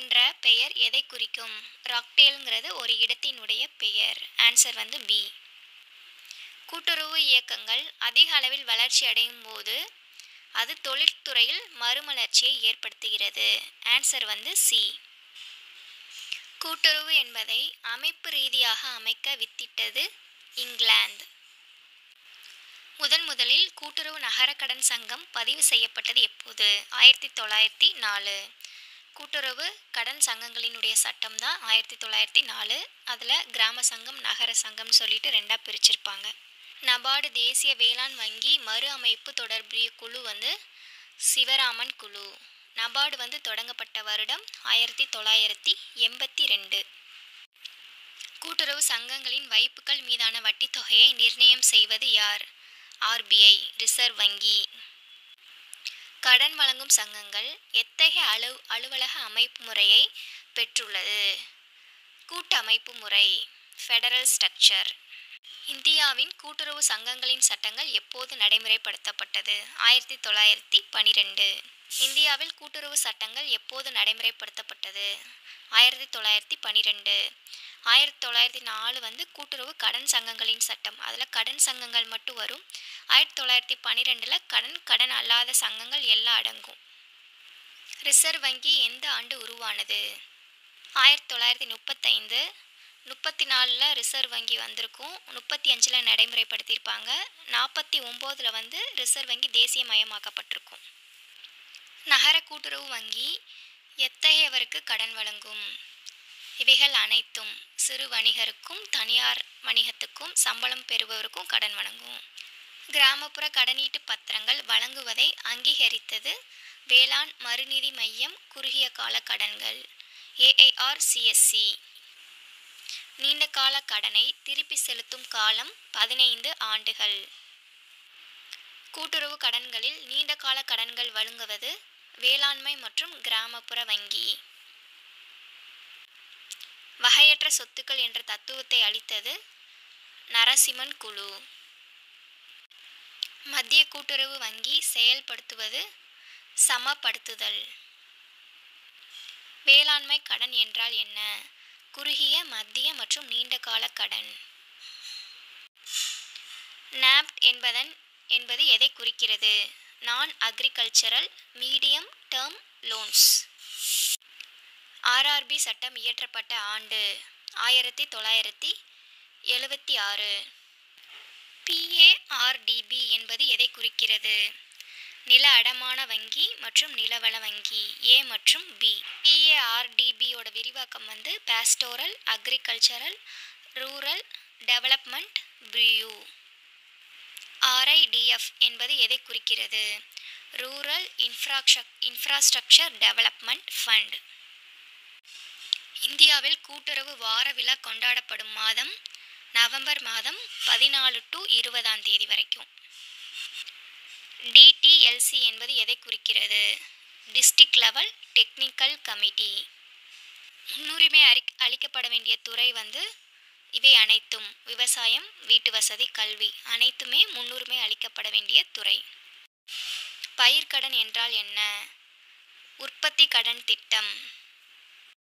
என்ற பெயர் எதை குறிக்கும் ராக்டேல்ங்கிறது ஒரு இடத்தினுடைய பெயர் ஆன்சர் வந்து பி கூட்டுறவு இயக்கங்கள் அதிக அளவில் வளர்ச்சி அடையும் போது அது தொழில்துறையில் மறுமலர்ச்சியை ஏற்படுத்துகிறது ஆன்சர் வந்து சி கூட்டுறவு என்பதை அமைப்பு ரீதியாக அமைக்க வித்திட்டது இங்கிலாந்து முதன் முதலில் கூட்டுறவு நகர கடன் சங்கம் பதிவு செய்யப்பட்டது எப்போது ஆயிரத்தி தொள்ளாயிரத்தி நாலு கூட்டுறவு கடன் சங்கங்களினுடைய சட்டம் தான் ஆயிரத்தி தொள்ளாயிரத்தி நாலு அதில் கிராம சங்கம் நகர சங்கம்னு சொல்லிட்டு ரெண்டாக பிரிச்சிருப்பாங்க நபார்டு தேசிய வேளாண் வங்கி மறு அமைப்பு தொடர்புடைய குழு வந்து சிவராமன் குழு நபார்டு வந்து தொடங்கப்பட்ட வருடம் ஆயிரத்தி தொள்ளாயிரத்தி எண்பத்தி ரெண்டு கூட்டுறவு சங்கங்களின் வைப்புகள் மீதான வட்டித் தொகையை நிர்ணயம் செய்வது யார் ஆர்பிஐ ரிசர்வ் வங்கி கடன் வழங்கும் சங்கங்கள் எத்தகைய அலு அலுவலக அமைப்பு முறையை பெற்றுள்ளது கூட்டமைப்பு முறை ஃபெடரல் ஸ்ட்ரக்சர் இந்தியாவின் கூட்டுறவு சங்கங்களின் சட்டங்கள் எப்போது நடைமுறைப்படுத்தப்பட்டது ஆயிரத்தி தொள்ளாயிரத்தி பனிரெண்டு இந்தியாவில் கூட்டுறவு சட்டங்கள் எப்போது நடைமுறைப்படுத்தப்பட்டது ஆயிரத்தி தொள்ளாயிரத்தி பனிரெண்டு ஆயிரத்தி தொள்ளாயிரத்தி நாலு வந்து கூட்டுறவு கடன் சங்கங்களின் சட்டம் அதில் கடன் சங்கங்கள் மட்டும் வரும் ஆயிரத்தி தொள்ளாயிரத்தி பன்னிரெண்டில் கடன் கடன் அல்லாத சங்கங்கள் எல்லாம் அடங்கும் ரிசர்வ் வங்கி எந்த ஆண்டு உருவானது ஆயிரத்தி தொள்ளாயிரத்தி முப்பத்தைந்து முப்பத்தி நாலில் ரிசர்வ் வங்கி வந்திருக்கும் முப்பத்தி அஞ்சில் நடைமுறைப்படுத்தியிருப்பாங்க நாற்பத்தி ஒம்போதில் வந்து ரிசர்வ் வங்கி தேசியமயமாக்கப்பட்டிருக்கும் நகர கூட்டுறவு வங்கி எத்தகையவருக்கு கடன் வழங்கும் இவைகள் அனைத்தும் சிறு வணிகருக்கும் தனியார் வணிகத்துக்கும் சம்பளம் பெறுபவருக்கும் கடன் வழங்கும் கிராமப்புற கடனீட்டு பத்திரங்கள் வழங்குவதை அங்கீகரித்தது வேளாண் மறுநிதி மையம் குறுகிய கால கடன்கள் ஏஐஆர் சிஎஸ்சி நீண்ட கால கடனை திருப்பி செலுத்தும் காலம் பதினைந்து ஆண்டுகள் கூட்டுறவு கடன்களில் நீண்ட கால கடன்கள் வழங்குவது வேளாண்மை மற்றும் கிராமப்புற வங்கி வகையற்ற சொத்துக்கள் என்ற தத்துவத்தை அளித்தது நரசிம்மன் குழு மத்திய கூட்டுறவு வங்கி செயல்படுத்துவது சமப்படுத்துதல் வேளாண்மை கடன் என்றால் என்ன குறுகிய மத்திய மற்றும் நீண்ட கால கடன் நாப்ட் என்பதன் என்பது எதை குறிக்கிறது நான் agricultural medium term loans RRB சட்டம் இயற்றப்பட்ட ஆண்டு ஆயிரத்தி தொள்ளாயிரத்தி எழுவத்தி ஆறு பிஏஆர்டிபி என்பது எதை குறிக்கிறது நில அடமான வங்கி மற்றும் நிலவள வங்கி ஏ மற்றும் பி பிஏஆர்டிபியோட விரிவாக்கம் வந்து பாஸ்டோரல் அக்ரிகல்ச்சரல் ரூரல் டெவலப்மெண்ட் பிரியூ ஆர்ஐடிஎஃப் என்பது எதை குறிக்கிறது rural infrastructure infrastructure development fund இந்தியாவில் கூட்டுறவு வார விழா கொண்டாடப்படும் மாதம் நவம்பர் மாதம் பதினாலு டு இருபதாம் தேதி வரைக்கும் டிடிஎல்சி என்பது எதை குறிக்கிறது டிஸ்ட்ரிக்ட் லெவல் டெக்னிக்கல் கமிட்டி முன்னுரிமை அறி அளிக்கப்பட வேண்டிய துறை வந்து இவை அனைத்தும் விவசாயம் வீட்டு வசதி கல்வி அனைத்துமே முன்னுரிமை அளிக்கப்பட வேண்டிய துறை பயிர்க்கடன் என்றால் என்ன உற்பத்தி கடன் திட்டம்